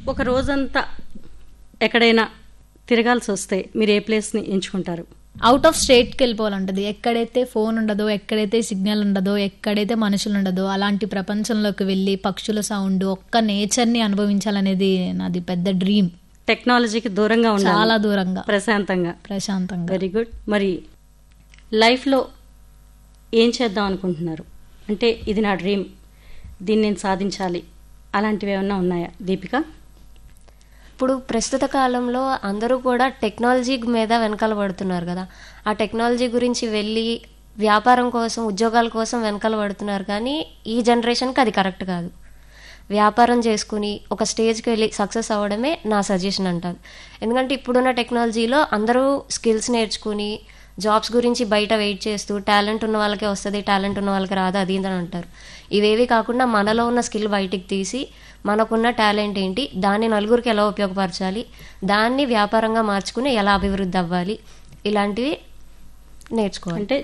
ఒక రోజంతా ఎక్కడైనా తిరగాల్సి వస్తే మీరు ఏ ప్లేస్ని ఎంచుకుంటారు అవుట్ ఆఫ్ స్టేట్కి వెళ్ళిపోవాలంటది ఎక్కడైతే ఫోన్ ఉండదో ఎక్కడైతే సిగ్నల్ ఉండదో ఎక్కడైతే మనుషులు ఉండదో అలాంటి ప్రపంచంలోకి వెళ్ళి పక్షుల సౌండ్ ఒక్క నేచర్ని అనుభవించాలనేది నాది పెద్ద డ్రీమ్ టెక్నాలజీకి దూరంగా ఉండాలి చాలా దూరంగా ప్రశాంతంగా ప్రశాంతంగా వెరీ గుడ్ మరి లైఫ్లో ఏం చేద్దాం అనుకుంటున్నారు అంటే ఇది నా డ్రీమ్ దీన్ని నేను సాధించాలి అలాంటివి ఏమన్నా ఉన్నాయా దీపిక ఇప్పుడు ప్రస్తుత కాలంలో అందరూ కూడా టెక్నాలజీ మీద వెనకాల పడుతున్నారు కదా ఆ టెక్నాలజీ గురించి వెళ్ళి వ్యాపారం కోసం ఉద్యోగాల కోసం వెనకాల పడుతున్నారు కానీ ఈ జనరేషన్కి అది కరెక్ట్ కాదు వ్యాపారం చేసుకుని ఒక స్టేజ్కి వెళ్ళి సక్సెస్ అవ్వడమే నా సజెషన్ అంటాను ఎందుకంటే ఇప్పుడున్న టెక్నాలజీలో అందరూ స్కిల్స్ నేర్చుకుని జాబ్స్ గురించి బయట వెయిట్ చేస్తూ టాలెంట్ ఉన్న వాళ్ళకే వస్తుంది టాలెంట్ ఉన్న వాళ్ళకి రాదు అది ఇది అని అంటారు ఇవేవి కాకుండా మనలో ఉన్న స్కిల్ బయటికి తీసి మనకున్న టాలెంట్ ఏంటి దాన్ని నలుగురికి ఎలా ఉపయోగపరచాలి దాన్ని వ్యాపారంగా మార్చుకుని ఎలా అభివృద్ధి అవ్వాలి ఇలాంటివి నేర్చుకోవాలి అంటే